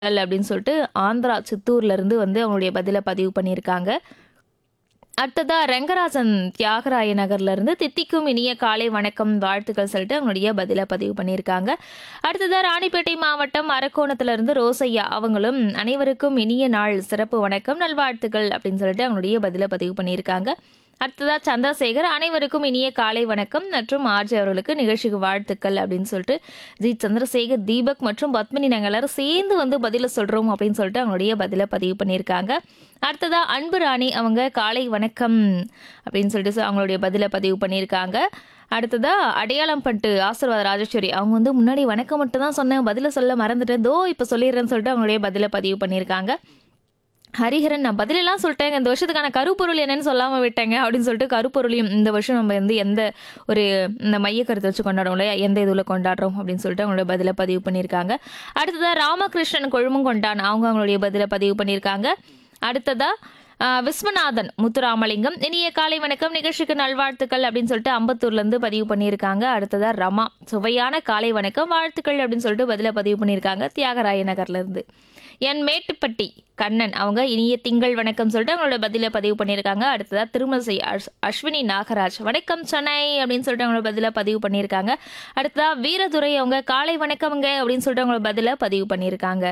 அப்படின்னு சொல்லிட்டு ஆந்திரா சித்தூர்ல இருந்து வந்து அவங்களுடைய பதில பதிவு பண்ணியிருக்காங்க. அடுத்ததா ரெங்கராஜன் தியாகராய நகர்ல இருந்து தித்திக்கும் இனிய காலை வணக்கம் வாழ்த்துக்கள் சொல்லிட்டு அவங்களுடைய பதில பதிவு பண்ணியிருக்காங்க. அடுத்ததா ராணிப்பேட்டை மாவட்டம் அரக்கோணத்துல இருந்து ரோசையா அவங்களும் அனைவருக்கும் இனிய நாள் சிறப்பு வணக்கம் நல்வாழ்த்துக்கள் அப்படின்னு சொல்லிட்டு அவங்களுடைய பதில பதிவு பண்ணியிருக்காங்க. அடுத்ததா சந்திரசேகர் அனைவருக்கும் இனிய காலை வணக்கம் மற்றும் ஆர்ஜி அவர்களுக்கு நிகழ்ச்சிக்கு வாழ்த்துக்கள் அப்படின்னு சொல்லிட்டு ஜி சந்திரசேகர் தீபக் மற்றும் பத்மினி நாங்கள் எல்லாரும் சேர்ந்து வந்து பதில சொல்றோம் அப்படின்னு சொல்லிட்டு அவங்களுடைய பதில பதிவு பண்ணியிருக்காங்க. அடுத்ததா அன்பு ராணி அவங்க காலை வணக்கம் அப்படின்னு சொல்லிட்டு சொ- அவங்களுடைய பதில பதிவு பண்ணியிருக்காங்க. அடுத்ததா அடையாளம் பட்டு ஆசீர்வாத ராஜேஸ்வரி அவங்க வந்து முன்னாடி வணக்கம் மட்டும் தான் சொன்னேன் பதில சொல்ல மறந்துட்டேன் தோ இப்போ சொல்லிடுறேன்னு சொல்லிட்டு அவங்களுடைய பதில பதிவு பண்ணியிருக்காங்க. ஹரிஹரன் நான் பதிலெல்லாம் சொல்லிட்டேங்க இந்த வருஷத்துக்கான கருப்பொருள் என்னன்னு சொல்லாம விட்டேங்க அப்படின்னு சொல்லிட்டு கருப்பொருளையும் இந்த வருஷம் நம்ம வந்து எந்த ஒரு இந்த மைய கருத்தை வச்சு கொண்டாடுறோம் இல்லையா எந்த இதுல கொண்டாடுறோம் அப்படின்னு சொல்லிட்டு அவங்களோட பதில பதிவு பண்ணியிருக்காங்க அடுத்ததா ராமகிருஷ்ணன் கொழுமும் கொண்டான் அவங்க அவங்களுடைய பதில பதிவு பண்ணியிருக்காங்க அடுத்ததா ஆஹ், விஸ்வநாதன் முத்துராமலிங்கம் இனிய காலை வணக்கம் நிகழ்ச்சிக்கு நல்வாழ்த்துக்கள் அப்படின்னு சொல்லிட்டு அம்பத்தூர்ல இருந்து பதிவு பண்ணியிருக்காங்க அடுத்ததா ரமா சுவையான காலை வணக்கம் வாழ்த்துக்கள் அப்படின்னு சொல்லிட்டு பதில பதிவு பண்ணியிருக்காங்க தியாகராய நகர்ல இருந்து என் மேட்டுப்பட்டி கண்ணன் அவங்க இனிய திங்கள் வணக்கம் சொல்லிட்டு அவங்களோட பதில பதிவு பண்ணியிருக்காங்க அடுத்ததா திருமசை அஷ்- அஸ்வினி நாகராஜ் வணக்கம் சென்னை அப்படின்னு சொல்லிட்டு அவங்களோட பதில பதிவு பண்ணியிருக்காங்க அடுத்ததா வீரதுரை அவங்க காலை வணக்கம்ங்க அப்படின்னு சொல்லிட்டு அவங்களோட பதில பதிவு பண்ணியிருக்காங்க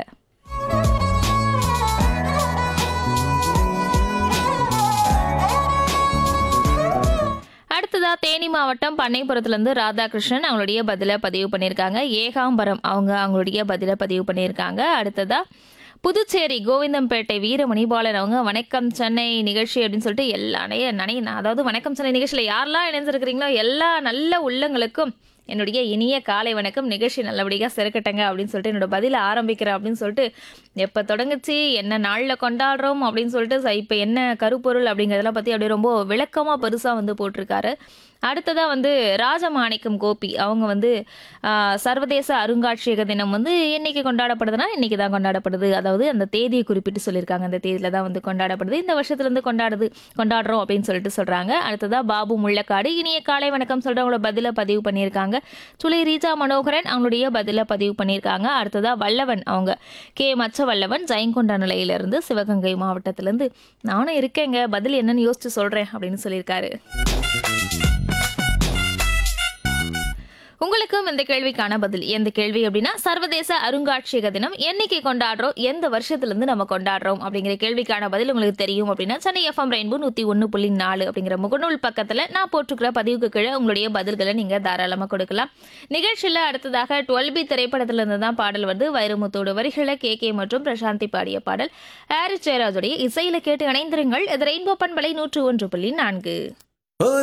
அடுத்ததா தேனி மாவட்டம் பண்ணைப்புறத்துல இருந்து ராதாகிருஷ்ணன் அவங்களுடைய பதில பதிவு பண்ணியிருக்காங்க ஏகாம்பரம் அவங்க அவங்களுடைய பதில பதிவு பண்ணியிருக்காங்க அடுத்ததா புதுச்சேரி கோவிந்தம்பேட்டை வீரமணிபாலன் அவங்க வணக்கம் சென்னை நிகழ்ச்சி அப்படின்னு சொல்லிட்டு எல்லா நனைய நனைய அதாவது வணக்கம் சென்னை நிகழ்ச்சியில் யாரெல்லாம் இணைஞ்சிருக்கிறீங்களோ எல்லா நல்ல உள்ளங்களுக்கும் என்னுடைய இனிய காலை வணக்கம் நிகழ்ச்சி நல்லபடியாக சிறக்கட்டங்க அப்படின்னு சொல்லிட்டு என்னோட பதில ஆரம்பிக்கிறேன் அப்படின்னு சொல்லிட்டு எப்போ தொடங்குச்சு என்ன நாளில் கொண்டாடுறோம் அப்படின்னு சொல்லிட்டு ச- இப்போ என்ன கருப்பொருள் அப்படிங்கிறதெல்லாம் பற்றி அப்படியே ரொம்ப விளக்கமாக பெருசாக வந்து போட்டிருக்காரு அடுத்ததாக வந்து ராஜமாணிக்கம் கோபி அவங்க வந்து ஆஹ், சர்வதேச அருங்காட்சியக தினம் வந்து என்னைக்கு கொண்டாடப்படுதுன்னா இன்னைக்கு தான் கொண்டாடப்படுது அதாவது அந்த தேதியை குறிப்பிட்டு சொல்லியிருக்காங்க அந்த தேதியில தான் வந்து கொண்டாடப்படுது இந்த வருஷத்துலேருந்து கொண்டாடுது கொண்டாடுறோம் அப்படின்னு சொல்லிட்டு சொல்கிறாங்க அடுத்ததாக பாபு முள்ளக்காடு இனிய காலை வணக்கம் சொல்லிட்டு அவங்களோட பதிலை பதிவு பண்ணியிருக்காங்க சுலை ரீஜா மனோகரன் அவங்களுடைய பதிலை பதிவு பண்ணியிருக்காங்க அடுத்ததாக வல்லவன் அவங்க கே மச்ச வல்லவன் ஜெயங்கொண்டா நிலையிலிருந்து சிவகங்கை மாவட்டத்திலேருந்து நானும் இருக்கேங்க பதில் என்னன்னு யோசிச்சு சொல்கிறேன் அப்படின்னு சொல்லியிருக்காரு உங்களுக்கும் இந்த கேள்விக்கான பதில் எந்த கேள்வி அப்படின்னா சர்வதேச அருங்காட்சியக தினம் என்னைக்கு கொண்டாடுறோம் எந்த வருஷத்துல இருந்து நம்ம கொண்டாடுறோம் அப்படிங்கிற கேள்விக்கான பதில் உங்களுக்கு தெரியும் அப்படின்னா சென்னை எஃப்எம் ரெயின்போ நூத்தி ஒன்று புள்ளி நாலு அப்படிங்கிற முகநூல் பக்கத்துல நான் போட்டிருக்கிற பதிவுக்கு கீழே உங்களுடைய பதில்களை நீங்க தாராளமா கொடுக்கலாம் நிகழ்ச்சியில அடுத்ததாக டுவெல் பி திரைப்படத்துல இருந்து தான் பாடல் வந்து வைரமுத்தோட வரிகளை கே கே மற்றும் பிரசாந்தி பாடிய பாடல் ஹாரிஸ் ஜெயராஜுடைய இசையில கேட்டு இணைந்திருங்கள் இது ரெயின்போ பண்பலை நூற்று ஒன்று புள்ளி நான்கு